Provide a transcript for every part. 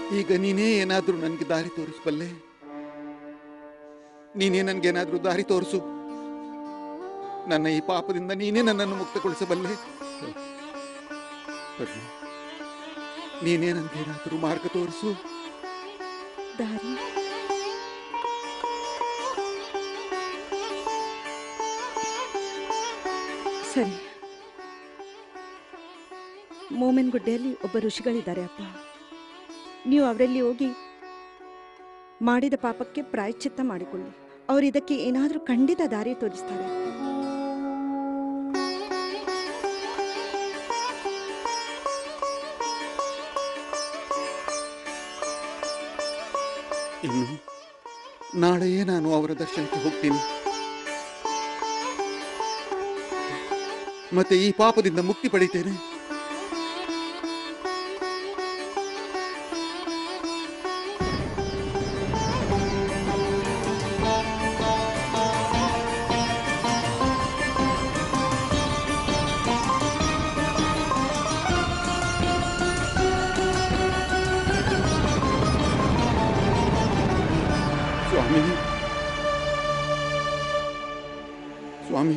ಈಗ ನೀನೇ ಏನಾದ್ರೂ ನನಗೆ ದಾರಿ ತೋರಿಸಬಲ್ಲೆ ನೀನೇ ನನಗೇನಾದ್ರೂ ದಾರಿ ತೋರಿಸು ನನ್ನ ಈ ಪಾಪದಿಂದ ನೀನೇ ನನ್ನನ್ನು ಮುಕ್ತಗೊಳಿಸಬಲ್ಲೆ ಪದ್ಮ, ನೀನೇ ನನಗೇನಾದ್ರೂ ಮಾರ್ಗ ತೋರಿಸು ದಾರಿ ಸರಿ ಮೋಮೆನ್ ಗುಡ್ಡೆಯಲ್ಲಿ ಒಬ್ಬ ಋಷಿಗಳಿದ್ದಾರೆ ಅಪ್ಪ ನೀವು ಅವರಲ್ಲಿ ಹೋಗಿ ಮಾಡಿದ ಪಾಪಕ್ಕೆ ಪ್ರಾಯಶ್ಚಿತ್ತ ಮಾಡಿಕೊಳ್ಳಿ ಅವರು ಇದಕ್ಕೆ ಏನಾದರೂ ಖಂಡಿತ ದಾರಿ ತೋರಿಸ್ತಾರೆ ಇನ್ನು ನಾಳೆಯೇ ನಾನು ಅವರ ದರ್ಶನಕ್ಕೆ ಹೋಗ್ತೀನಿ ಮತ್ತೆ ಈ ಪಾಪದಿಂದ ಮುಕ್ತಿ ಪಡಿತೇನೆ ಸ್ವಾಮಿ ಸ್ವಾಮಿ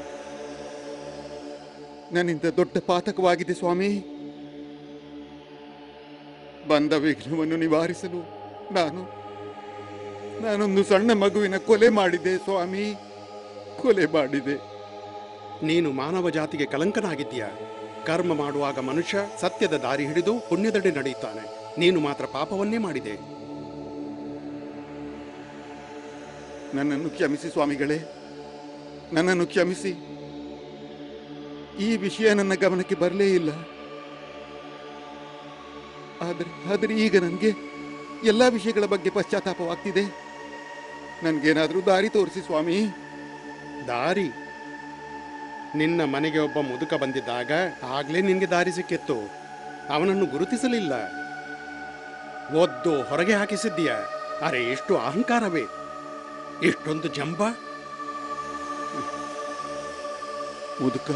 ನನ್ನಿಂದ ದೊಡ್ಡ ಪಾತಕವಾಗಿದೆ ಸ್ವಾಮಿ ಬಂದ ವಿಘ್ನವನ್ನು ನಿವಾರಿಸಲು ನಾನು ನಾನೊಂದು ಸಣ್ಣ ಮಗುವಿನ ಕೊಲೆ ಮಾಡಿದೆ ಸ್ವಾಮಿ ಕೊಲೆ ಮಾಡಿದೆ ನೀನು ಮಾನವ ಜಾತಿಗೆ ಕಲಂಕನಾಗಿದ್ದೀಯ ಕರ್ಮ ಮಾಡುವಾಗ ಮನುಷ್ಯ ಸತ್ಯದ ದಾರಿ ಹಿಡಿದು ಪುಣ್ಯದಡೆ ನಡೆಯುತ್ತಾನೆ ನೀನು ಮಾತ್ರ ಪಾಪವನ್ನೇ ಮಾಡಿದೆ ನನ್ನನ್ನು ಕ್ಷಮಿಸಿ ಸ್ವಾಮಿಗಳೇ ನನ್ನನ್ನು ಕ್ಷಮಿಸಿ ಈ ವಿಷಯ ನನ್ನ ಗಮನಕ್ಕೆ ಬರಲೇ ಇಲ್ಲ ಆದರೆ ಆದರೆ ಈಗ ನನಗೆ ಎಲ್ಲ ವಿಷಯಗಳ ಬಗ್ಗೆ ಪಶ್ಚಾತ್ತಾಪವಾಗ್ತಿದೆ ನನಗೇನಾದರೂ ದಾರಿ ತೋರಿಸಿ ಸ್ವಾಮಿ ದಾರಿ ನಿನ್ನ ಮನೆಗೆ ಒಬ್ಬ ಮುದುಕ ಬಂದಿದ್ದಾಗ ಆಗ್ಲೇ ನಿನ್ಗೆ ದಾರಿ ಸಿಕ್ಕಿತ್ತು ಅವನನ್ನು ಗುರುತಿಸಲಿಲ್ಲ ಒದ್ದು ಹೊರಗೆ ಹಾಕಿಸಿದ್ದೀಯ ಅರೆ ಎಷ್ಟು ಅಹಂಕಾರವೇ ಇಷ್ಟೊಂದು ಜಂಬ ಮುದುಕ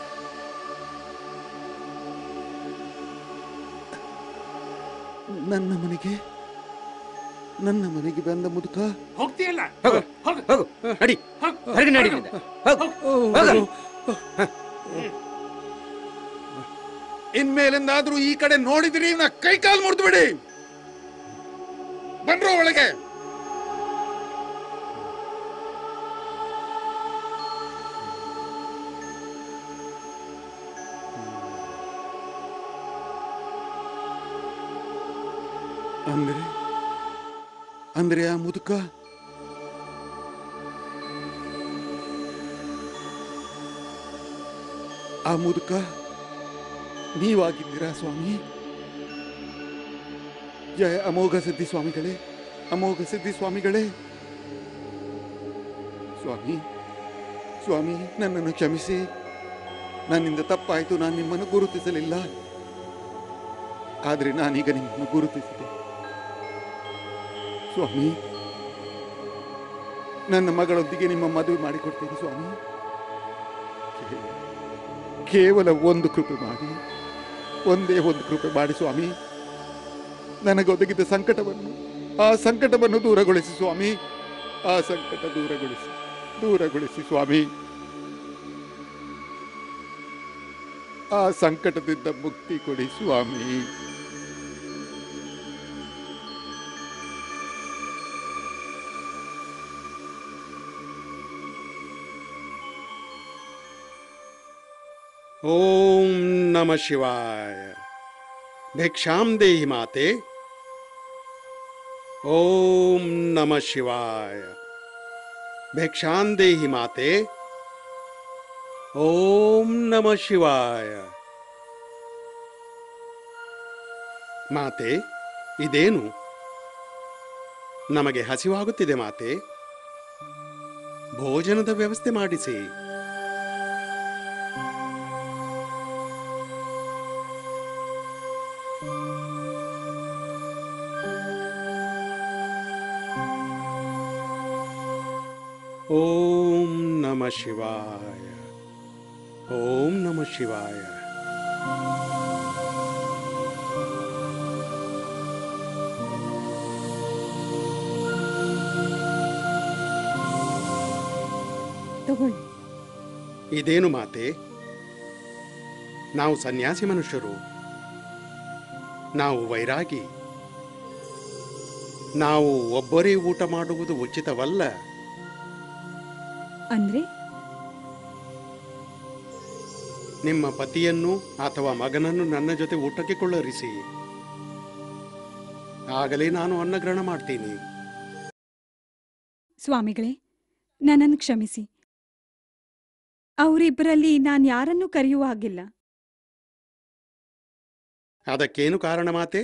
ನನ್ನ ಮನೆಗೆ ನನ್ನ ಮನೆಗೆ ಬಂದ ಮುದುಕ ಹೋಗ್ತೀಯಲ್ಲ ಹೋಗು ಹೋಗು ನಡಿ ಹೊರಗೆ ನಡಿ ಇಲ್ಲಿಂದ. ಹೋಗು ಹೋಗು ಇನ್ಮೇಲೆಂದಾದ್ರೂ ಈ ಕಡೆ ನೋಡಿದ್ರಿ ನಾ ಕೈ ಕಾಲು ಮುರಿದು ಬಿಡಿ ಬನ್ರೋ ಒಳಗೆ ಅಂದ್ರೆ ಅಂದ್ರೆ ಆ ಮುದುಕ ಆ ಮುದುಕ ನೀವಾಗಿದ್ದೀರಾ ಸ್ವಾಮಿ ಜಯ ಅಮೋಘ ಸಿದ್ಧಿ ಸ್ವಾಮಿಗಳೇ ಅಮೋಘ ಸಿದ್ಧಿ ಸ್ವಾಮಿಗಳೇ ಸ್ವಾಮಿ ಸ್ವಾಮಿ ನನ್ನನ್ನು ಕ್ಷಮಿಸಿ ನನ್ನಿಂದ ತಪ್ಪಾಯಿತು ನಾನು ನಿಮ್ಮನ್ನು ಗುರುತಿಸಲಿಲ್ಲ ಆದರೆ ನಾನೀಗ ನಿಮ್ಮನ್ನು ಗುರುತಿಸಿದೆ ಸ್ವಾಮಿ ನನ್ನ ಮಗಳೊಂದಿಗೆ ನಿಮ್ಮ ಮದುವೆ ಮಾಡಿಕೊಡ್ತೀನಿ ಸ್ವಾಮಿ ಕೇವಲ ಒಂದು ಕೃಪೆ ಮಾಡಿ ಒಂದೇ ಒಂದು ಕೃಪೆ ಮಾಡಿ ಸ್ವಾಮಿ ನನಗೊದಗಿದ ಸಂಕಟವನ್ನು ಆ ಸಂಕಟವನ್ನು ದೂರಗೊಳಿಸಿ ಸ್ವಾಮಿ ಆ ಸಂಕಟ ದೂರಗೊಳಿಸಿ ದೂರಗೊಳಿಸಿ ಸ್ವಾಮಿ ಆ ಸಂಕಟದಿಂದ ಮುಕ್ತಿ ಕೊಡಿ ಸ್ವಾಮಿ ಓಂ ನಮ ಶಿವಾಯ ಭಿಕ್ಷಾಂ ದೇಹಿ ಮಾತೆ ಓಂ ನಮ ಶಿವಾಯ ಭಿಕ್ಷಾಂ ದೇಹಿ ಮಾತೆ ಓಂ ನಮ ಶಿವಾಯ ಮಾತೆ ಇದೇನು ನಮಗೆ ಹಸಿವಾಗುತ್ತಿದೆ ಮಾತೆ ಭೋಜನದ ವ್ಯವಸ್ಥೆ ಮಾಡಿಸಿ ಓಂ ನಮ ಶಿವಾಯ ಓಂ ನಮ ಶಿವಾಯ ತಗೊಳ್ಳಿ ಇದೇನು ಮಾತೆ ನಾವು ಸನ್ಯಾಸಿ ಮನುಷ್ಯರು ನಾವು ವೈರಾಗಿ ನಾವು ಒಬ್ಬರೇ ಊಟ ಮಾಡುವುದು ಉಚಿತವಲ್ಲ ಅಂದ್ರೆ ನಿಮ್ಮ ಪತಿಯನ್ನು ಅಥವಾ ಮಗನನ್ನು ನನ್ನ ಜೊತೆ ಊಟಕ್ಕೆ ಕೊಳ್ಳರಿಸಿ ಆಗಲೇ ನಾನು ಅನ್ನಗ್ರಹಣ ಮಾಡ್ತೀನಿ ಸ್ವಾಮಿಗಳೇ ನನ್ನನ್ನು ಕ್ಷಮಿಸಿ ಅವರಿಬ್ಬರಲ್ಲಿ ನಾನು ಯಾರನ್ನೂ ಕರೆಯುವ ಹಾಗಿಲ್ಲ ಅದಕ್ಕೇನು ಕಾರಣ ಮಾತೆ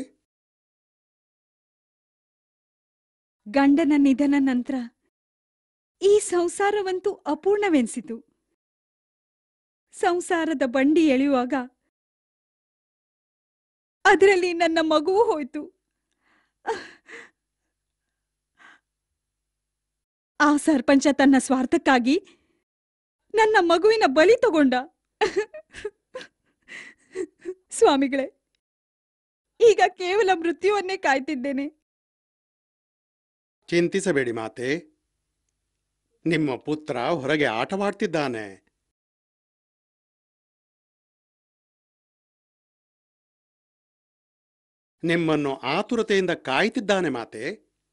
ಗಂಡನ ನಿಧನ ನಂತರ ಈ ಸಂಸಾರವಂತೂ ಅಪೂರ್ಣವೆನಿಸಿತು ಸಂಸಾರದ ಬಂಡಿ ಎಳೆಯುವಾಗ ಅದರಲ್ಲಿ ನನ್ನ ಮಗುವು ಹೋಯ್ತು ಆ ಸರ್ಪಂಚ ತನ್ನ ಸ್ವಾರ್ಥಕ್ಕಾಗಿ ನನ್ನ ಮಗುವಿನ ಬಲಿ ತಗೊಂಡ ಸ್ವಾಮಿಗಳೇ ಈಗ ಕೇವಲ ಮೃತ್ಯುವನ್ನೇ ಕಾಯ್ತಿದ್ದೇನೆ ಚಿಂತಿಸಬೇಡಿ ಮಾತೆ ನಿಮ್ಮ ಪುತ್ರ ಹೊರಗೆ ಆಟವಾಡ್ತಿದ್ದಾನೆ ನಿಮ್ಮನ್ನು ಆತುರತೆಯಿಂದ ಕಾಯ್ತಿದ್ದಾನೆ ಮಾತೆ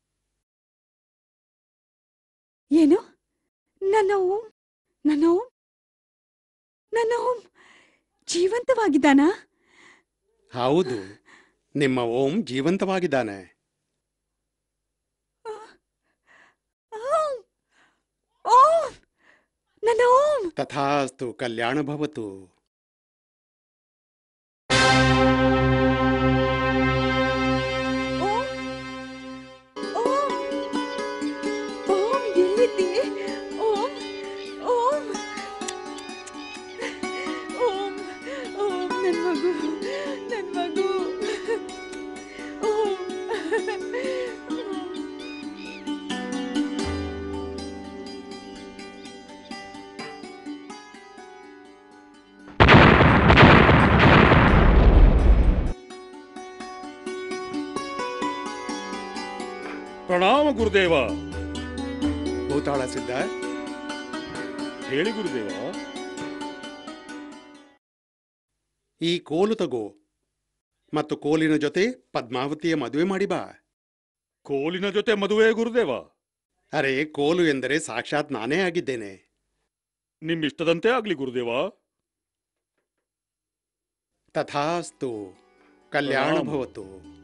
ಏನು ನನ್ನ ಓಂ ನನ್ನ ಓಂ ನನ್ನ ಓಂ ಜೀವಂತವಾಗಿದ್ದಾನಾ ಹೌದು ನಿಮ್ಮ ಓಂ ಜೀವಂತವಾಗಿದ್ದಾನೆ ಓಂ! ಓಂ! ನನ್ನ ಓಂ ತಥಾಸ್ತು ಕಲ್ಯಾಣ ಭವತು ಓಂ ಓಂ ಓಂ ಎಲ್ಲಿದ್ದಿ ಓಂ ಓಂ ಓಂ ಓಂ ನನ್ನ ಮಗು ನನ್ನ ಮಗು ಓಂ ಪ್ರಣಾಮ ಗುರುದೇವ ಭೂತಾಳ ಸಿದ್ಧ ಹೇಳಿ ಗುರುದೇವ ಈ ಕೋಲು ತಗೋ ಮತ್ತು ಕೋಲಿನ ಜೊತೆ ಪದ್ಮಾವತಿಯ ಮದುವೆ ಮಾಡಿ ಬಾ ಕೋಲಿನ ಜೊತೆ ಮದುವೆ ಗುರುದೇವ ಅರೆ ಕೋಲು ಎಂದರೆ ಸಾಕ್ಷಾತ್ ನಾನೇ ಆಗಿದ್ದೇನೆ ನಿಮ್ಮಿಷ್ಟದಂತೆ ಆಗ್ಲಿ ಗುರುದೇವ ತಥಾಸ್ತು ಕಲ್ಯಾಣ ಪ್ರಣಾಮ. ಭವತು